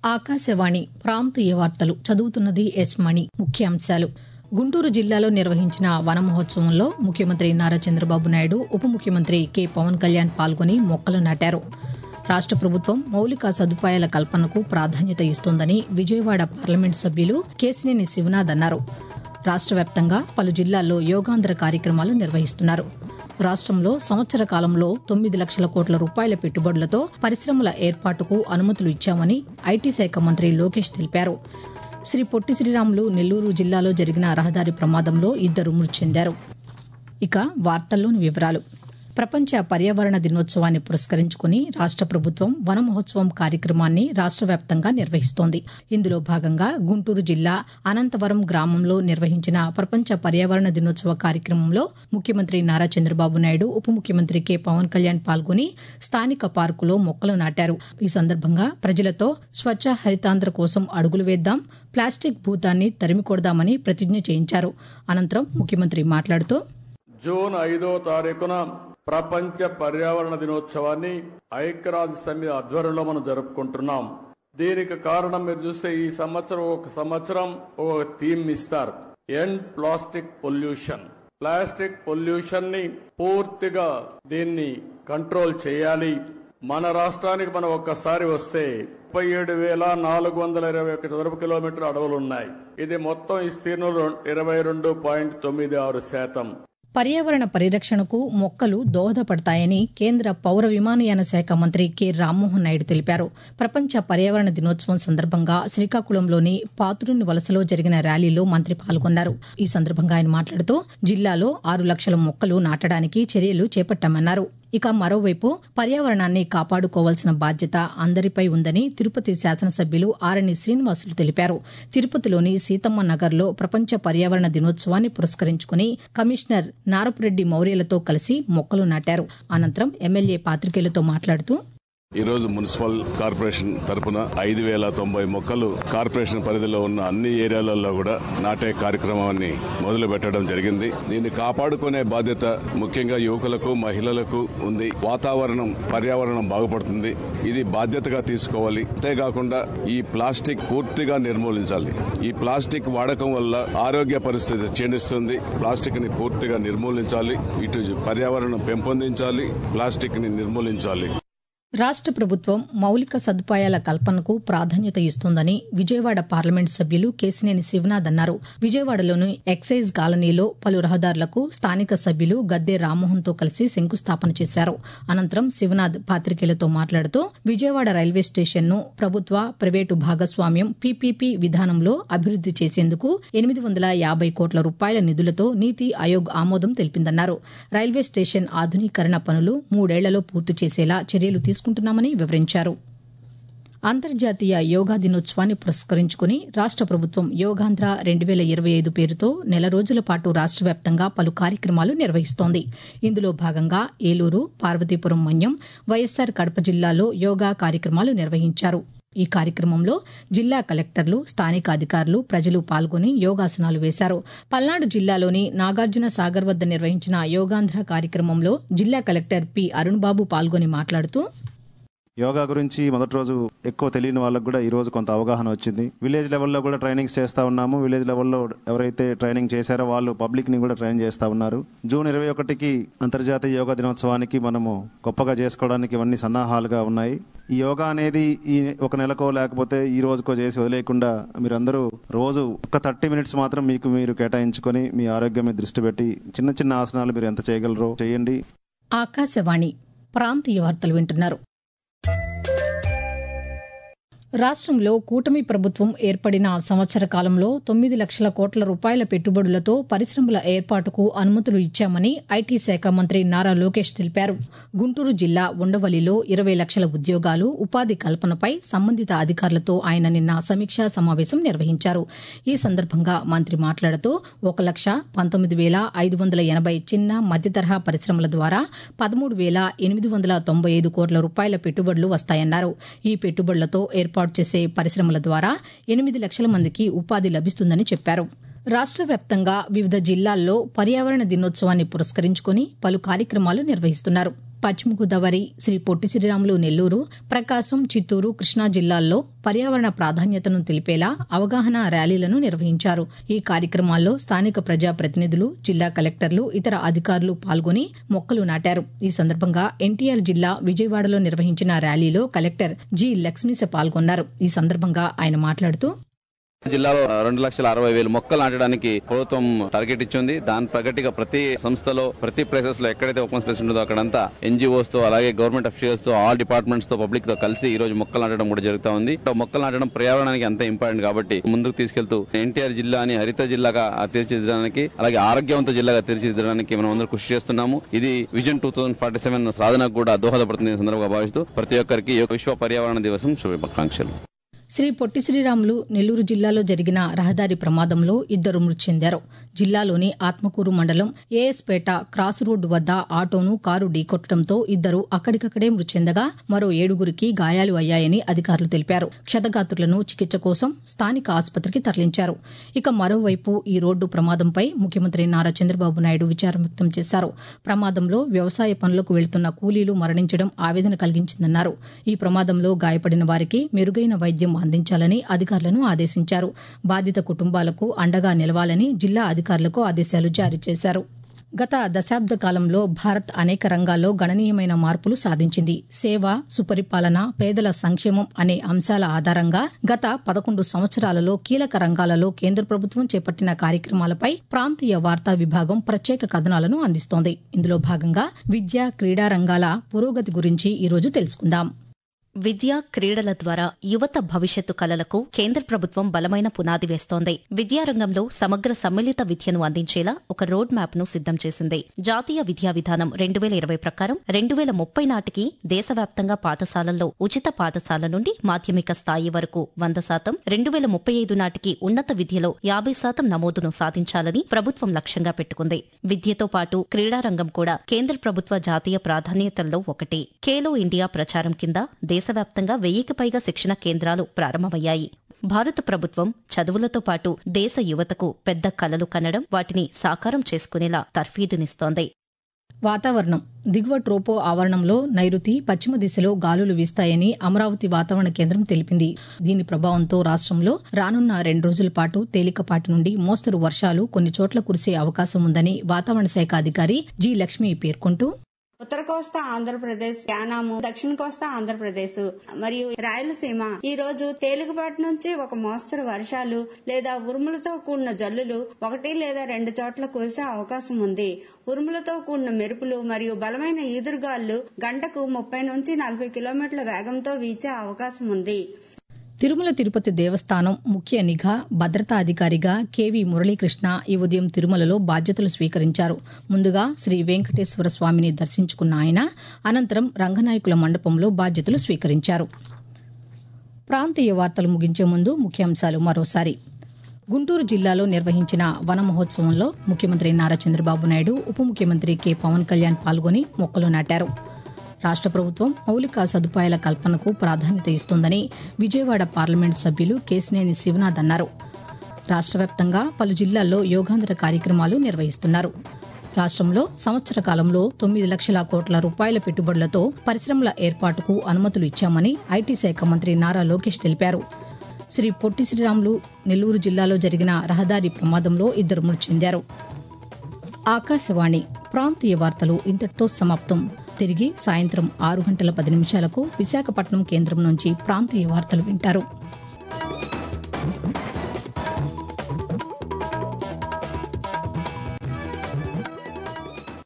ఆకాశవాణి ప్రాంతీయ వార్తలు చదువుతున్నది ఎస్ మణి ముఖ్యాంశాలు గుంటూరు జిల్లాలో నిర్వహించిన వన మహోత్సవంలో ముఖ్యమంత్రి నారా చంద్రబాబు నాయుడు ఉప ముఖ్యమంత్రి కె పవన్ కళ్యాణ్ పాల్గొని మొక్కలు నాటారు రాష్ట ప్రభుత్వం మౌలిక సదుపాయాల కల్పనకు ప్రాధాన్యత ఇస్తోందని విజయవాడ పార్లమెంట్ సభ్యులు కేసినేని శివనాథ్ అన్నారు రాష్ట వ్యాప్తంగా పలు జిల్లాల్లో యోగాంధ్ర కార్యక్రమాలు నిర్వహిస్తున్నారు రాష్ట్రంలో సంవత్సర కాలంలో తొమ్మిది లక్షల కోట్ల రూపాయల పెట్టుబడులతో పరిశ్రమల ఏర్పాటుకు అనుమతులు ఇచ్చామని ఐటీ శాఖ మంత్రి లోకేష్ తెలిపారు శ్రీ పొట్టి శ్రీరాములు నెల్లూరు జిల్లాలో జరిగిన రహదారి ప్రమాదంలో ఇద్దరు మృతి చెందారు ఇక వార్తల్లోని వివరాలు ప్రపంచ పర్యావరణ దినోత్సవాన్ని పురస్కరించుకుని రాష్ట ప్రభుత్వం వన మహోత్సవం కార్యక్రమాన్ని రాష్ట వ్యాప్తంగా నిర్వహిస్తోంది ఇందులో భాగంగా గుంటూరు జిల్లా అనంతవరం గ్రామంలో నిర్వహించిన ప్రపంచ పర్యావరణ దినోత్సవ కార్యక్రమంలో ముఖ్యమంత్రి నారా చంద్రబాబు నాయుడు ఉప ముఖ్యమంత్రి కె పవన్ కళ్యాణ్ పాల్గొని స్థానిక పార్కులో మొక్కలు నాటారు ఈ సందర్భంగా ప్రజలతో స్వచ్ఛ హరితాంధ్ర కోసం అడుగులు వేద్దాం ప్లాస్టిక్ భూతాన్ని తరిమికొడదామని ప్రతిజ్ఞ చేయించారు అనంతరం ముఖ్యమంత్రి మాట్లాడుతూ జూన్ ఐదో తారీఖున ప్రపంచ పర్యావరణ దినోత్సవాన్ని ఐక్యరాజ్య సమితి ఆధ్వర్యంలో మనం జరుపుకుంటున్నాం దీనికి కారణం మీరు చూస్తే ఈ సంవత్సరం ఒక సంవత్సరం ఒక థీమ్ ఇస్తారు end plastic pollution plastic pollution ని పూర్తిగా దీన్ని కంట్రోల్ చేయాలి మన రాష్ట్రానికి మనం ఒక్కసారి వస్తే ముప్పై ఏడు వేల నాలుగు వందల ఇరవై ఒక చదరపు కిలోమీటర్ అడవులు ఉన్నాయి ఇది మొత్తం విస్తీర్ణంలో ఇరవై రెండు పాయింట్ తొమ్మిది ఆరు శాతం పర్యావరణ పరిరక్షణకు మొక్కలు దోహదపడతాయని కేంద్ర పౌర విమానయాన శాఖ మంత్రి కె రామ్మోహన్ నాయుడు తెలిపారు ప్రపంచ పర్యావరణ దినోత్సవం సందర్భంగా శ్రీకాకుళంలోని పాతురుని వలసలో జరిగిన ర్యాలీలో మంత్రి పాల్గొన్నారు ఈ సందర్భంగా ఆయన మాట్లాడుతూ జిల్లాలో ఆరు లక్షల మొక్కలు నాటడానికి చర్యలు చేపట్టామన్నారు ఇక మరోవైపు పర్యావరణాన్ని కాపాడుకోవాల్సిన బాధ్యత అందరిపై ఉందని తిరుపతి శాసనసభ్యులు ఆరణి శ్రీనివాసులు తెలిపారు తిరుపతిలోని సీతమ్మ నగర్లో ప్రపంచ పర్యావరణ దినోత్సవాన్ని పురస్కరించుకుని కమిషనర్ నారపురెడ్డి మౌర్యలతో కలిసి మొక్కలు నాటారు అనంతరం ఎమ్మెల్యే పాతికేయులతో మాట్లాడుతూ ఈ రోజు మున్సిపల్ కార్పొరేషన్ తరపున ఐదు వేల తొంభై మొక్కలు కార్పొరేషన్ పరిధిలో ఉన్న అన్ని ఏరియాలలో కూడా నాటే కార్యక్రమాన్ని మొదలు పెట్టడం జరిగింది దీన్ని కాపాడుకునే బాధ్యత ముఖ్యంగా యువకులకు మహిళలకు ఉంది వాతావరణం పర్యావరణం బాగుపడుతుంది ఇది బాధ్యతగా తీసుకోవాలి అంతేకాకుండా ఈ ప్లాస్టిక్ పూర్తిగా నిర్మూలించాలి ఈ ప్లాస్టిక్ వాడకం వల్ల ఆరోగ్య పరిస్థితి క్షీణిస్తుంది ప్లాస్టిక్ ని పూర్తిగా నిర్మూలించాలి ఇటు పర్యావరణం పెంపొందించాలి ప్లాస్టిక్ ని నిర్మూలించాలి రాష్ట ప్రభుత్వం మౌలిక సదుపాయాల కల్పనకు ప్రాధాన్యత ఇస్తోందని విజయవాడ పార్లమెంట్ సభ్యులు కేసినేని శివనాథ్ అన్నారు విజయవాడలోని ఎక్సైజ్ కాలనీలో పలు రహదారులకు స్థానిక సభ్యులు గద్దె రామ్మోహన్తో కలిసి శంకుస్థాపన చేశారు అనంతరం శివనాథ్ పాతికేయులతో మాట్లాడుతూ విజయవాడ రైల్వే స్టేషన్ను ప్రభుత్వ ప్రైవేటు భాగస్వామ్యం పీపీపీ విధానంలో అభివృద్ది చేసేందుకు ఎనిమిది వందల యాబై కోట్ల రూపాయల నిధులతో నీతి ఆయోగ్ ఆమోదం తెలిపిందన్నారు రైల్వే స్టేషన్ ఆధునీకరణ పనులు మూడేళ్లలో పూర్తి చేసేలా చర్యలు తీసుకుంటున్నామని వివరించారు అంతర్జాతీయ యోగా దినోత్సవాన్ని పురస్కరించుకుని రాష్ట ప్రభుత్వం యోగాంధ్ర రెండు వేల ఇరవై ఐదు పేరుతో నెల రోజుల పాటు రాష్ట వ్యాప్తంగా పలు కార్యక్రమాలు నిర్వహిస్తోంది ఇందులో భాగంగా ఏలూరు పార్వతీపురం మన్యం వైఎస్సార్ కడప జిల్లాలో యోగా కార్యక్రమాలు నిర్వహించారు ఈ కార్యక్రమంలో జిల్లా కలెక్టర్లు స్థానిక అధికారులు ప్రజలు పాల్గొని యోగాసనాలు వేశారు పల్నాడు జిల్లాలోని నాగార్జున సాగర్ వద్ద నిర్వహించిన యోగాంధ్ర కార్యక్రమంలో జిల్లా కలెక్టర్ పి అరుణ్బాబు పాల్గొని మాట్లాడుతూ యోగా గురించి మొదటి రోజు ఎక్కువ తెలియని వాళ్ళకు కూడా ఈ రోజు కొంత అవగాహన వచ్చింది విలేజ్ లెవెల్లో కూడా ట్రైనింగ్స్ చేస్తా ఉన్నాము విలేజ్ లెవెల్లో ఎవరైతే ట్రైనింగ్ చేశారో వాళ్ళు పబ్లిక్ ని కూడా ట్రైన్ చేస్తా ఉన్నారు జూన్ ఇరవై ఒకటికి అంతర్జాతీయ యోగా దినోత్సవానికి మనము గొప్పగా చేసుకోవడానికి ఇవన్నీ సన్నాహాలుగా ఉన్నాయి ఈ యోగా అనేది ఈ ఒక నెలకో లేకపోతే ఈ రోజుకో చేసి వదిలేయకుండా మీరందరూ రోజు ఒక థర్టీ మినిట్స్ మాత్రం మీకు మీరు కేటాయించుకొని మీ ఆరోగ్యం మీద దృష్టి పెట్టి చిన్న చిన్న ఆసనాలు మీరు ఎంత చేయగలరో చేయండి ఆకాశవాణి ప్రాంతీయ వార్తలు వింటున్నారు రాష్ట్రంలో కూటమి ప్రభుత్వం ఏర్పడిన సంవత్సర కాలంలో తొమ్మిది లక్షల కోట్ల రూపాయల పెట్టుబడులతో పరిశ్రమల ఏర్పాటుకు అనుమతులు ఇచ్చామని ఐటీ శాఖ మంత్రి నారా లోకేష్ తెలిపారు గుంటూరు జిల్లా ఉండవల్లిలో ఇరవై లక్షల ఉద్యోగాలు ఉపాధి కల్పనపై సంబంధిత అధికారులతో ఆయన నిన్న సమీక్షా సమావేశం నిర్వహించారు ఈ సందర్భంగా మంత్రి మాట్లాడుతూ ఒక లక్ష పంతొమ్మిది వేల ఐదు వందల ఎనభై చిన్న మధ్యతరహా పరిశ్రమల ద్వారా పదమూడు వేల ఎనిమిది వందల తొంభై ఐదు కోట్ల రూపాయల పెట్టుబడులు వస్తాయన్నారు ఈ పెట్టుబడులతో ఏర్పాటు చేసే పరిశ్రమల ద్వారా ఎనిమిది లక్షల మందికి ఉపాధి లభిస్తుందని చెప్పారు రాష్ట్ర వ్యాప్తంగా వివిధ జిల్లాల్లో పర్యావరణ దినోత్సవాన్ని పురస్కరించుకుని పలు కార్యక్రమాలు నిర్వహిస్తున్నారు పశ్చిమ గోదావరి శ్రీ పొట్టి శ్రీరాములు నెల్లూరు ప్రకాశం చిత్తూరు కృష్ణా జిల్లాల్లో పర్యావరణ ప్రాధాన్యతను తెలిపేలా అవగాహన ర్యాలీలను నిర్వహించారు ఈ కార్యక్రమాల్లో స్థానిక ప్రజాప్రతినిధులు జిల్లా కలెక్టర్లు ఇతర అధికారులు పాల్గొని మొక్కలు నాటారు ఈ సందర్భంగా ఎన్టీఆర్ జిల్లా విజయవాడలో నిర్వహించిన ర్యాలీలో కలెక్టర్ జి లక్ష్మీస పాల్గొన్నారు ఈ సందర్భంగా ఆయన మాట్లాడుతూ జిల్లాలో రెండు లక్షల అరవై వేలు మొక్కలు నాటడానికి ప్రభుత్వం టార్గెట్ ఇచ్చింది దాని ప్రగతిగా ప్రతి సంస్థలో ప్రతి ప్లేసెస్ లో ఎక్కడైతే ఓపెన్ స్పేస్ ఉంటుందో అక్కడంతా ఎన్జిఓస్ తో అలాగే గవర్నమెంట్ అఫీషియల్స్ తో ఆల్ డిపార్ట్మెంట్స్ తో పబ్లిక్ తో కలిసి ఈ రోజు మొక్కలు నాటడం కూడా జరుగుతా ఉంది మొక్కలు నాటడం పర్యావరణానికి అంత ఇంపార్టెంట్ కాబట్టి ముందుకు తీసుకెళ్తూ ఎన్టీఆర్ జిల్లాని హరిత జిల్లాగా తీర్చిదిద్దడానికి అలాగే ఆరోగ్యవంత జిల్లాగా తీర్చిదిద్దడానికి మనం అందరూ కృషి చేస్తున్నాము ఇది vision two thousand forty seven సాధనకు కూడా దోహదపడుతుంది ఈ సందర్భంగా భావిస్తూ ప్రతి ఒక్కరికి విశ్వ పర్యావరణ దివసం శుభాకాంక్షలు శ్రీ పొట్టి శ్రీరాములు నెల్లూరు జిల్లాలో జరిగిన రహదారి ప్రమాదంలో ఇద్దరు మృతి చెందారు జిల్లాలోని ఆత్మకూరు మండలం ఏఎస్పేట క్రాస్ రోడ్డు వద్ద ఆటోను కారు ఢీకొట్టడంతో ఇద్దరు అక్కడికక్కడే మృతి చెందగా మరో ఏడుగురికి గాయాలు అయ్యాయని అధికారులు తెలిపారు క్షతగాత్రులను చికిత్స కోసం స్థానిక ఆసుపత్రికి తరలించారు ఇక మరోవైపు ఈ రోడ్డు ప్రమాదంపై ముఖ్యమంత్రి నారా చంద్రబాబు నాయుడు విచారం వ్యక్తం చేశారు ప్రమాదంలో వ్యవసాయ పనులకు వెళ్తున్న కూలీలు మరణించడం ఆవేదన కలిగించిందన్నారు ఈ ప్రమాదంలో గాయపడిన వారికి మెరుగైన వైద్యం అందించాలని అధికారులను ఆదేశించారు బాధిత కుటుంబాలకు అండగా నిలవాలని జిల్లా అధికారులకు ఆదేశాలు జారీ చేశారు గత దశాబ్ద కాలంలో భారత్ అనేక రంగాల్లో గణనీయమైన మార్పులు సాధించింది సేవ సుపరిపాలన పేదల సంక్షేమం అనే అంశాల ఆధారంగా గత పదకొండు సంవత్సరాలలో కీలక రంగాలలో కేంద్ర ప్రభుత్వం చేపట్టిన కార్యక్రమాలపై ప్రాంతీయ వార్తా విభాగం ప్రత్యేక కథనాలను అందిస్తోంది ఇందులో భాగంగా విద్య క్రీడా రంగాల పురోగతి గురించి ఈరోజు తెలుసుకుందాం విద్య క్రీడల ద్వారా యువత భవిష్యత్తు కలలకు కేంద్ర ప్రభుత్వం బలమైన పునాది వేస్తోంది విద్యారంగంలో సమగ్ర సమ్మిళిత విద్యను అందించేలా ఒక రోడ్ మ్యాప్ ను సిద్దం చేసింది జాతీయ విద్యా విధానం రెండు వేల ఇరవై ప్రకారం రెండు వేల ముప్పై నాటికి దేశవ్యాప్తంగా పాఠశాలల్లో ఉచిత పాఠశాల నుండి మాధ్యమిక స్థాయి వరకు వంద శాతం రెండు వేల ముప్పై ఐదు నాటికి ఉన్నత విద్యలో యాభై శాతం నమోదును సాధించాలని ప్రభుత్వం లక్ష్యంగా పెట్టుకుంది విద్యతో పాటు క్రీడారంగం కూడా కేంద్ర ప్రభుత్వ జాతీయ ప్రాధాన్యతల్లో ఒకటి ఖేలో ఇండియా ప్రచారం కింద దేశవ్యాప్తంగా వెయ్యికి పైగా శిక్షణ కేంద్రాలు ప్రారంభమయ్యాయి భారత ప్రభుత్వం చదువులతో పాటు దేశ యువతకు పెద్ద కలలు కనడం వాటిని సాకారం చేసుకునేలా తర్ఫీదునిస్తోంది వాతావరణం దిగువ ట్రోపో ఆవరణంలో నైరుతి పశ్చిమ దిశలో గాలులు వీస్తాయని అమరావతి వాతావరణ కేంద్రం తెలిపింది దీని ప్రభావంతో రాష్ట్రంలో రానున్న రెండు రోజుల పాటు తేలికపాటి నుండి మోస్తరు వర్షాలు కొన్ని చోట్ల కురిసే అవకాశం ఉందని వాతావరణ శాఖ అధికారి జి లక్ష్మి పేర్కొంటూ ఉత్తర కోస్తా ఆంధ్రప్రదేశ్ యానాము దక్షిణ కోస్తా ఆంధ్రప్రదేశ్ మరియు రాయలసీమ ఈ రోజు తేలికపాటి నుంచి ఒక మోస్తరు వర్షాలు లేదా ఉరుములతో కూడిన జల్లులు ఒకటి లేదా రెండు చోట్ల కురిసే అవకాశం ఉంది ఉరుములతో కూడిన మెరుపులు మరియు బలమైన ఈదురుగాళ్లు గంటకు ముప్పై నుంచి నలభై కిలోమీటర్ల వేగంతో వీచే అవకాశం ఉంది తిరుమల తిరుపతి దేవస్థానం ముఖ్య నిఘా భద్రతా అధికారిగా కెవి మురళీకృష్ణ ఈ ఉదయం తిరుమలలో బాధ్యతలు స్వీకరించారు ముందుగా శ్రీ వెంకటేశ్వర స్వామిని దర్శించుకున్న ఆయన అనంతరం రంగనాయకుల మండపంలో బాధ్యతలు స్వీకరించారు ప్రాంతీయ వార్తలు ముగించే ముందు ముఖ్యాంశాలు మరోసారి గుంటూరు జిల్లాలో నిర్వహించిన వన మహోత్సవంలో ముఖ్యమంత్రి నారా చంద్రబాబు నాయుడు ఉప ముఖ్యమంత్రి కె పవన్ కళ్యాణ్ పాల్గొని మొక్కలు నాటారు రాష్ట ప్రభుత్వం మౌలిక సదుపాయాల కల్పనకు ప్రాధాన్యత ఇస్తోందని విజయవాడ పార్లమెంట్ సభ్యులు కేసినేని శివనాథ్ అన్నారు రాష్ట వ్యాప్తంగా పలు జిల్లాల్లో యోగాంధ్ర కార్యక్రమాలు నిర్వహిస్తున్నారు రాష్ట్రంలో సంవత్సర కాలంలో తొమ్మిది లక్షల కోట్ల రూపాయల పెట్టుబడులతో పరిశ్రమల ఏర్పాటుకు అనుమతులు ఇచ్చామని ఐటీ శాఖ మంత్రి నారా లోకేష్ తెలిపారు శ్రీ పొట్టి శ్రీరాములు నెల్లూరు జిల్లాలో జరిగిన రహదారి ప్రమాదంలో ఇద్దరు మృతి చెందారు ఆకాశవాణి ప్రాంతీయ వార్తలు ఇంతటితో సమాప్తం తిరిగి సాయంత్రం ఆరు గంటల పది నిమిషాలకు విశాఖపట్నం కేంద్రం నుంచి ప్రాంతీయ వార్తలు వింటారు